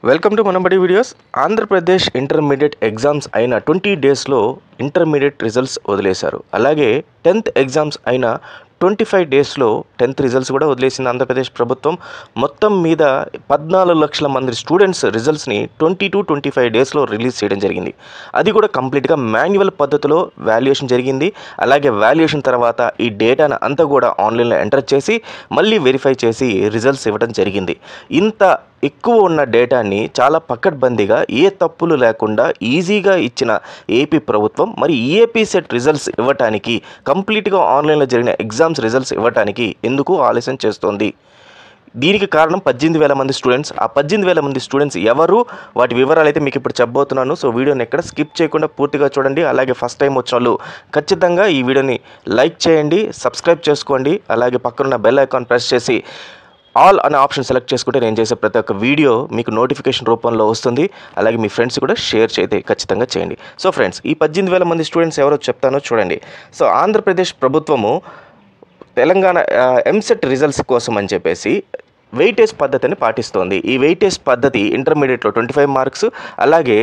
welcome to Manabadi videos Andhra Pradesh intermediate exams అయిన twenty డేస్లో intermediate results వదిలేశారు అలాగే టెన్త్ ఎగ్జామ్స్ అయిన ట్వంటీ ఫైవ్ డేస్లో టెన్త్ రిజల్ట్స్ కూడా వదిలేసింది ఆంధ్రప్రదేశ్ ప్రభుత్వం మొత్తం మీద పద్నాలుగు లక్షల మంది స్టూడెంట్స్ రిజల్ట్స్ని ట్వంటీ టు ట్వంటీ ఫైవ్ డేస్లో రిలీజ్ చేయడం జరిగింది అది కూడా కంప్లీట్గా మాన్యువల్ పద్ధతిలో వాల్యుయేషన్ జరిగింది అలాగే వాల్యుయేషన్ తర్వాత ఈ డేటాను అంతా కూడా ఆన్లైన్లో ఎంటర్ చేసి మళ్ళీ వెరిఫై చేసి రిజల్ట్స్ ఇవ్వడం జరిగింది ఇంత ఎక్కువ ఉన్న డేటాని చాలా పకడ్బందీగా ఏ తప్పులు లేకుండా ఈజీగా ఇచ్చిన ఏపీ ప్రభుత్వం మరి ఈఏపీ సెట్ రిజల్ట్స్ ఇవ్వటానికి కంప్లీట్గా ఆన్లైన్లో జరిగిన ఎగ్జామ్స్ రిజల్ట్స్ ఇవ్వటానికి ఎందుకు ఆలస్యం చేస్తోంది దీనికి కారణం పద్దెనిమిది వేల మంది స్టూడెంట్స్ ఆ పద్దెనిమిది వేల మంది స్టూడెంట్స్ ఎవరు వాటి వివరాలు అయితే మీకు ఇప్పుడు చెప్పబోతున్నాను సో వీడియోని ఎక్కడ స్కిప్ చేయకుండా పూర్తిగా చూడండి అలాగే ఫస్ట్ టైం వచ్చిన వాళ్ళు ఖచ్చితంగా ఈ వీడియోని లైక్ చేయండి సబ్స్క్రైబ్ చేసుకోండి అలాగే పక్కనున్న బెల్ ఐకాన్ ప్రెస్ చేసి ఆల్ అనే ఆప్షన్ సెలెక్ట్ చేసుకుంటే నేను చేసే ప్రతి ఒక్క వీడియో మీకు నోటిఫికేషన్ రూపంలో వస్తుంది అలాగే మీ ఫ్రెండ్స్ కూడా షేర్ చేస్తే ఖచ్చితంగా చేయండి సో ఫ్రెండ్స్ ఈ పద్దెనిమిది వేల మంది స్టూడెంట్స్ ఎవరో చెప్తానో చూడండి సో ఆంధ్రప్రదేశ్ ప్రభుత్వము తెలంగాణ ఎంసెట్ రిజల్ట్స్ కోసం అని చెప్పేసి వెయిటేజ్ పద్ధతిని పాటిస్తోంది ఈ వెయిటేజ్ పద్ధతి ఇంటర్మీడియట్లో ట్వంటీ ఫైవ్ మార్క్స్ అలాగే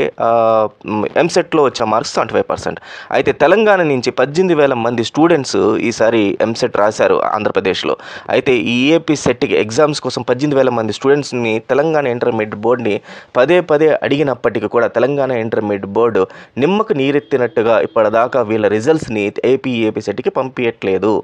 ఎంసెట్లో వచ్చిన మార్క్స్ ట్వంటీ ఫైవ్ పర్సెంట్ అయితే తెలంగాణ నుంచి పద్దెనిమిది వేల మంది స్టూడెంట్స్ ఈసారి ఎంసెట్ రాశారు ఆంధ్రప్రదేశ్లో అయితే ఈ ఏపీ సెట్కి ఎగ్జామ్స్ కోసం పద్దెనిమిది వేల మంది స్టూడెంట్స్ని తెలంగాణ ఇంటర్మీడియట్ బోర్డుని పదే పదే అడిగినప్పటికీ కూడా తెలంగాణ ఇంటర్మీడియట్ బోర్డు నిమ్మకు నీరెత్తినట్టుగా ఇప్పటిదాకా వీళ్ళ రిజల్ట్స్ని ఏపీ ఏపీ సెట్కి పంపించట్లేదు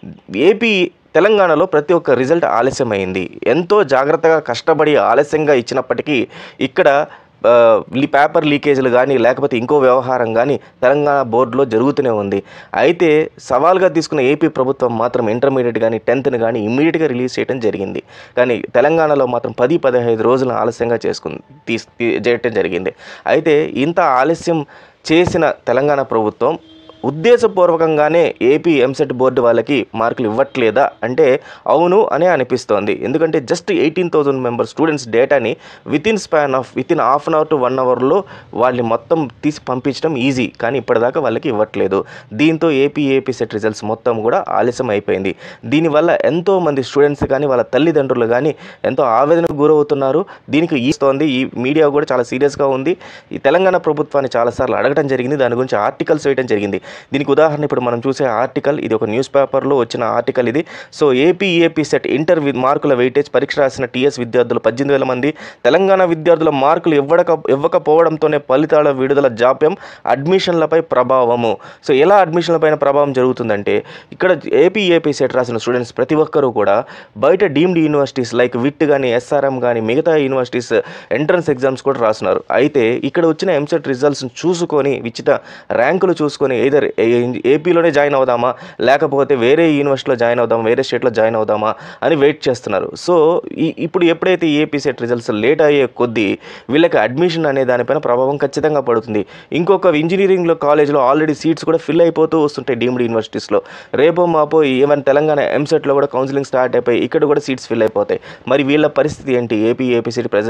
ఏపీ తెలంగాణలో ప్రతి ఒక్క రిజల్ట్ ఆలస్యమైంది ఎంతో జాగ్రత్తగా కష్టపడి ఆలస్యంగా ఇచ్చినప్పటికీ ఇక్కడ ఆ, ఈ పేపర్ లీకేజీలు కానీ లేకపోతే ఇంకో వ్యవహారం కానీ తెలంగాణ బోర్డులో జరుగుతూనే ఉంది అయితే సవాల్గా తీసుకున్న ఏపీ ప్రభుత్వం మాత్రం ఇంటర్మీడియట్ కానీ టెన్త్ని కానీ ఇమ్మీడియట్గా రిలీజ్ చేయడం జరిగింది కానీ తెలంగాణలో మాత్రం పది పదహైదు రోజులు ఆలస్యంగా చేసుకుంది తీస్ తీ- చేయటం జరిగింది అయితే ఇంత ఆలస్యం చేసిన తెలంగాణ ప్రభుత్వం ఉద్దేశపూర్వకంగానే ఏపీ ఎంసెట్ బోర్డు వాళ్ళకి మార్కులు ఇవ్వట్లేదా అంటే అవును అనే అనిపిస్తోంది ఎందుకంటే just eighteen thousand member students డేటాని within span of within half an hour to one అవర్లో వాళ్ళని మొత్తం తీసి పంపించడం ఈజీ కానీ ఇప్పటిదాకా వాళ్ళకి ఇవ్వట్లేదు దీంతో ఏపీ ఏపీ సెట్ రిజల్ట్స్ మొత్తం కూడా ఆలస్యం అయిపోయింది దీనివల్ల ఎంతో మంది స్టూడెంట్స్ కానీ వాళ్ళ తల్లిదండ్రులు కానీ ఎంతో ఆవేదనకు గురవుతున్నారు దీనికి ఈస్తోంది ఈ మీడియా కూడా చాలా సీరియస్గా ఉంది ఈ తెలంగాణ ప్రభుత్వాన్ని చాలాసార్లు అడగడం జరిగింది దాని గురించి ఆర్టికల్స్ వేయడం జరిగింది దీనికి ఉదాహరణ ఇప్పుడు మనం చూసే ఆర్టికల్ ఇది ఒక న్యూస్ పేపర్లో వచ్చిన ఆర్టికల్ ఇది so AP AP CET inter వి- మార్కుల వెయిటేజ్ పరీక్ష రాసిన టీఎస్ విద్యార్థులు పద్దెనిమిది వేల మంది తెలంగాణ విద్యార్థుల మార్కులు ఇవ్వడక ఇవ్వకపోవడంతోనే ఫలితాల విడుదల జాప్యం అడ్మిషన్లపై ప్రభావము సో ఎలా అడ్మిషన్లపైన ప్రభావం జరుగుతుందంటే ఇక్కడ ఏపీ ఏపీ సెట్ రాసిన స్టూడెంట్స్ ప్రతి ఒక్కరూ కూడా బయట డీమ్డ్ యూనివర్సిటీస్ లైక్ విట్ కానీ ఎస్ఆర్ఎం కానీ మిగతా యూనివర్సిటీస్ ఎంట్రన్స్ ఎగ్జామ్స్ కూడా రాస్తున్నారు అయితే ఇక్కడ వచ్చిన ఎంసెట్ రిజల్ట్స్ని చూసుకొని విచిత ర్యాంకులు చూసుకొని ఏదర్ ఏపీలోనే జాయిన్ అవుదామా లేకపోతే వేరే యూనివర్సిటీలో జాయిన్ అవుదామా వేరే స్టేట్లో జాయిన్ అవుదామా అని వెయిట్ చేస్తున్నారు సో ఈ ఇప్పుడు ఎప్పుడైతే ఏపీ సెట్ రిజల్ట్స్ లేట్ అయ్యే కొద్దీ వీళ్ళకి అడ్మిషన్ అనే దానిపైన ప్రభావం ఖచ్చితంగా పడుతుంది ఇంకొక ఇంజనీరింగ్లో కాలేజ్లో ఆల్రెడీ సీట్స్ కూడా ఫిల్ అయిపోతూ వస్తుంటాయి డీమ్డ్ యూనివర్సిటీస్లో రేపో మాపో ఈవెన్ తెలంగాణ ఎంసెట్లో కూడా కౌన్సిలింగ్ స్టార్ట్ అయిపోయి ఇక్కడ కూడా సీట్స్ ఫిల్ అయిపోతాయి మరి వీళ్ళ పరిస్థితి ఏంటి ఏపీ ఏపీ సీట్ ప్రెజ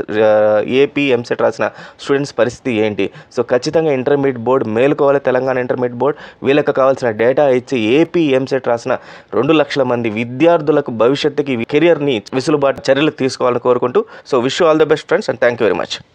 ఏపీ ఎంసెట్ రాసిన స్టూడెంట్స్ పరిస్థితి ఏంటి సో ఖచ్చితంగా ఇంటర్మీడియట్ బోర్డు మేలుకోవాలి తెలంగాణ ఇంటర్మీడియట్ బోర్డు వీళ్ళకి కావాల్సిన డేటా ఇచ్చి ఏపీ ఎంసెట్ రాసిన రెండు లక్షల మంది విద్యార్థులకు భవిష్యత్తుకి కెరియర్ని విసులుబాటు చర్యలు తీసుకోవాలని కోరుకుంటూ so wish all the best friends and thank you very much